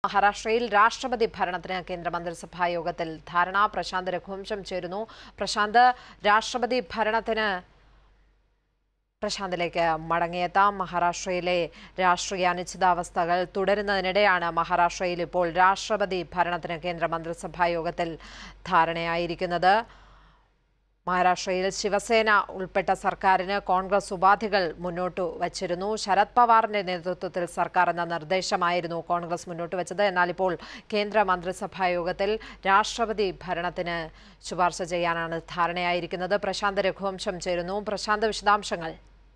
മഹാരാഷ്ട്രയിൽ രാഷ്ട്രപതി ഭരണത്തിന് കേന്ദ്ര മന്ത്രിസഭാ യോഗത്തിൽ ധാരണ പ്രശാന്ത് രഘുവംശം ചേരുന്നു പ്രശാന്ത് രാഷ്ട്രപതി ഭരണത്തിന് പ്രശാന്തിലേക്ക് മടങ്ങിയെത്താം മഹാരാഷ്ട്രയിലെ രാഷ്ട്രീയ അനിശ്ചിതാവസ്ഥകൾ തുടരുന്നതിനിടെയാണ് മഹാരാഷ്ട്രയിൽ ഇപ്പോൾ രാഷ്ട്രപതി ഭരണത്തിന് കേന്ദ്ര മന്ത്രിസഭാ യോഗത്തിൽ ധാരണയായിരിക്കുന്നത് മഹാരാഷ്ട്രയിൽ ശിവസേന ഉൾപ്പെട്ട സർക്കാരിന് കോൺഗ്രസ് ഉപാധികൾ മുന്നോട്ട് വച്ചിരുന്നു ശരത് പവാറിന്റെ നേതൃത്വത്തിൽ സർക്കാർ എന്ന നിർദ്ദേശമായിരുന്നു കോൺഗ്രസ് മുന്നോട്ട് വെച്ചത് എന്നാൽ ഇപ്പോൾ കേന്ദ്ര മന്ത്രിസഭാ യോഗത്തിൽ രാഷ്ട്രപതി ഭരണത്തിന് ശുപാർശ ചെയ്യാനാണ് ധാരണയായിരിക്കുന്നത് പ്രശാന്ത് രഘുവംശം ചേരുന്നു പ്രശാന്ത് വിശദാംശങ്ങൾ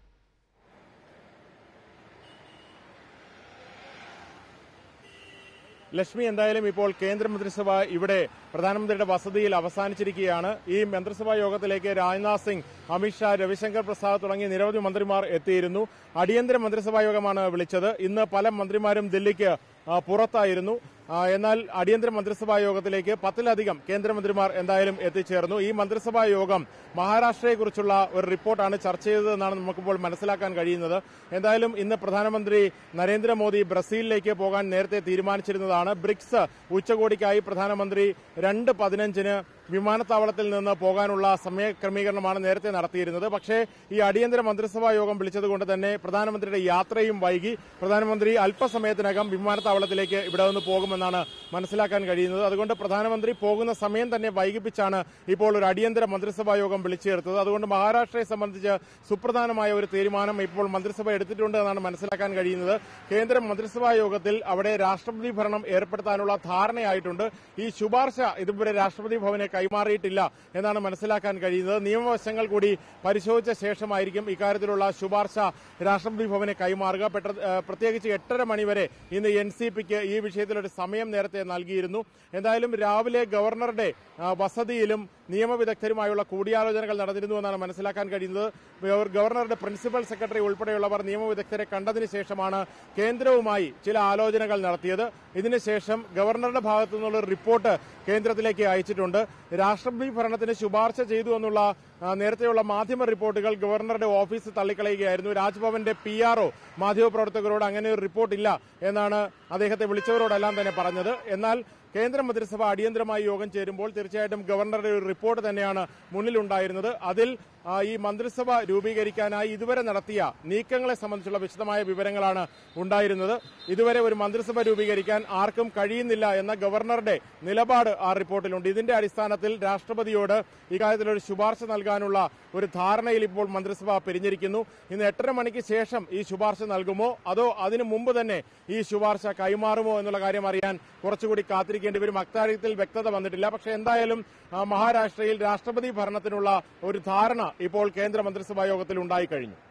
ലക്ഷ്മി എന്തായാലും ഇപ്പോൾ കേന്ദ്രമന്ത്രിസഭ ഇവിടെ പ്രധാനമന്ത്രിയുടെ വസതിയിൽ അവസാനിച്ചിരിക്കുകയാണ് ഈ മന്ത്രിസഭാ യോഗത്തിലേക്ക് രാജ്നാഥ് സിംഗ് അമിത്ഷാ രവിശങ്കർ പ്രസാദ് തുടങ്ങിയ നിരവധി മന്ത്രിമാർ എത്തിയിരുന്നു അടിയന്തര മന്ത്രിസഭാ യോഗമാണ് വിളിച്ചത് ഇന്ന് പല മന്ത്രിമാരും ദില്ലിക്ക് ആ, പുറത്തായിരുന്നു ആ, എന്നാൽ അടിയന്തര മന്ത്രിസഭാ യോഗത്തിലേക്ക് പത്തിലധികം കേന്ദ്രമന്ത്രിമാർ എന്തായാലും എത്തിച്ചേർന്നു ഈ മന്ത്രിസഭാ യോഗം മഹാരാഷ്ട്രയെക്കുറിച്ചുള്ള ഒരു റിപ്പോർട്ടാണ് ചർച്ച ചെയ്തതെന്നാണ് നമുക്കിപ്പോൾ മനസ്സിലാക്കാൻ കഴിയുന്നത് എന്തായാലും ഇന്ന് പ്രധാനമന്ത്രി നരേന്ദ്രമോദി ബ്രസീലിലേക്ക് പോകാൻ നേരത്തെ തീരുമാനിച്ചിരുന്നതാണ് ബ്രിക്സ് ഉച്ചകോടിക്കായി പ്രധാനമന്ത്രി രണ്ട് പതിനഞ്ചിന് വിമാനത്താവളത്തിൽ നിന്ന് പോകാനുള്ള സമയ ക്രമീകരണമാണ് നേരത്തെ നടത്തിയിരുന്നത് പക്ഷേ ഈ അടിയന്തര മന്ത്രിസഭാ യോഗം വിളിച്ചതുകൊണ്ട് തന്നെ പ്രധാനമന്ത്രിയുടെ യാത്രയും വൈകി പ്രധാനമന്ത്രി അല്പസമയത്തിനകം വിമാനത്താവളത്തിലേക്ക് ഇവിടെ നിന്ന് പോകുമെന്നാണ് മനസ്സിലാക്കാൻ കഴിയുന്നത് അതുകൊണ്ട് പ്രധാനമന്ത്രി പോകുന്ന സമയം തന്നെ വൈകിപ്പിച്ചാണ് ഇപ്പോൾ ഒരു അടിയന്തര മന്ത്രിസഭാ യോഗം വിളിച്ചു ചേർത്തത് അതുകൊണ്ട് മഹാരാഷ്ട്രയെ സംബന്ധിച്ച് സുപ്രധാനമായ ഒരു തീരുമാനം ഇപ്പോൾ മന്ത്രിസഭ എടുത്തിട്ടുണ്ട് എന്നാണ് മനസ്സിലാക്കാൻ കഴിയുന്നത് കേന്ദ്ര മന്ത്രിസഭാ യോഗത്തിൽ അവിടെ രാഷ്ട്രപതി ഭരണം ഏർപ്പെടുത്താനുള്ള ധാരണയായിട്ടുണ്ട് ഈ ശുപാർശ ഇതുവരെ രാഷ്ട്രപതി ഭവനെ കൈമാറിയിട്ടില്ല എന്നാണ് മനസ്സിലാക്കാൻ കഴിയുന്നത് നിയമവശങ്ങൾ കൂടി പരിശോധിച്ച ശേഷമായിരിക്കും ഇക്കാര്യത്തിലുള്ള ശുപാർശ രാഷ്ട്രപതി ഭവനെ കൈമാറുക പെട്ട- ഏഹ് പ്രത്യേകിച്ച് എട്ടര മണിവരെ ഇന്ന് എൻ സി പിക്ക് ഈ വിഷയത്തിൽ ഒരു സമയം നേരത്തെ നൽകിയിരുന്നു എന്തായാലും രാവിലെ ഗവർണറുടെ ആ, വസതിയിലും നിയമവിദഗ്ധരുമായുള്ള കൂടിയാലോചനകൾ നടന്നിരുന്നു എന്നാണ് മനസ്സിലാക്കാൻ കഴിയുന്നത് ഗവർ- ഗവർണറുടെ പ്രിൻസിപ്പൽ സെക്രട്ടറി ഉൾപ്പെടെയുള്ളവർ നിയമവിദഗ്ധരെ കണ്ടതിന് ശേഷമാണ് കേന്ദ്രവുമായി ചില ആലോചനകൾ നടത്തിയത് ഇതിനുശേഷം ഗവർണറുടെ ഭാഗത്തു നിന്നുള്ള ഒരു റിപ്പോർട്ട് കേന്ദ്രത്തിലേക്ക് അയച്ചിട്ടുണ്ട് രാഷ്ട്രപതി ഭരണത്തിന് ശുപാർശ ചെയ്തു എന്നുള്ള ആ, നേരത്തെയുള്ള മാധ്യമ റിപ്പോർട്ടുകൾ ഗവർണറുടെ ഓഫീസ് തള്ളിക്കളയുകയായിരുന്നു രാജ്ഭവന്റെ പി ആർഒ മാധ്യമപ്രവർത്തകരോട് അങ്ങനെ ഒരു റിപ്പോർട്ടില്ല എന്നാണ് അദ്ദേഹത്തെ വിളിച്ചവരോടെല്ലാം തന്നെ പറഞ്ഞത് എന്നാൽ കേന്ദ്ര മന്ത്രിസഭ അടിയന്തരമായി യോഗം ചേരുമ്പോൾ തീർച്ചയായിട്ടും ഗവർണറുടെ ഒരു റിപ്പോർട്ട് തന്നെയാണ് മുന്നിലുണ്ടായിരുന്നത് അതിൽ ആ, ഈ മന്ത്രിസഭ രൂപീകരിക്കാനായി ഇതുവരെ നടത്തിയ നീക്കങ്ങളെ സംബന്ധിച്ചുള്ള വിശദമായ വിവരങ്ങളാണ് ഉണ്ടായിരുന്നത് ഇതുവരെ ഒരു മന്ത്രിസഭ രൂപീകരിക്കാൻ ആർക്കും കഴിയുന്നില്ല എന്ന ഗവർണറുടെ നിലപാട് ആ റിപ്പോർട്ടിലുണ്ട് ഇതിന്റെ അടിസ്ഥാനത്തിൽ രാഷ്ട്രപതിയോട് ഇക്കാര്യത്തിൽ ഒരു ശുപാർശ നൽകാനുള്ള ഒരു ധാരണയിൽ ഇപ്പോൾ മന്ത്രിസഭ പിരിഞ്ഞിരിക്കുന്നു ഇന്ന് എട്ടര മണിക്ക് ശേഷം ഈ ശുപാർശ നൽകുമോ അതോ അതിനു മുമ്പ് തന്നെ ഈ ശുപാർശ കൈമാറുമോ എന്നുള്ള കാര്യം അറിയാൻ കുറച്ചുകൂടി കാത്തിരിക്കേണ്ടി വരും അക്കാര്യത്തിൽ വ്യക്തത വന്നിട്ടില്ല പക്ഷേ എന്തായാലും ആ, മഹാരാഷ്ട്രയിൽ രാഷ്ട്രപതി ഭരണത്തിനുള്ള ഒരു ധാരണ ഇപ്പോൾ കേന്ദ്ര മന്ത്രിസഭാ യോഗത്തിൽ ഉണ്ടായിക്കഴിഞ്ഞു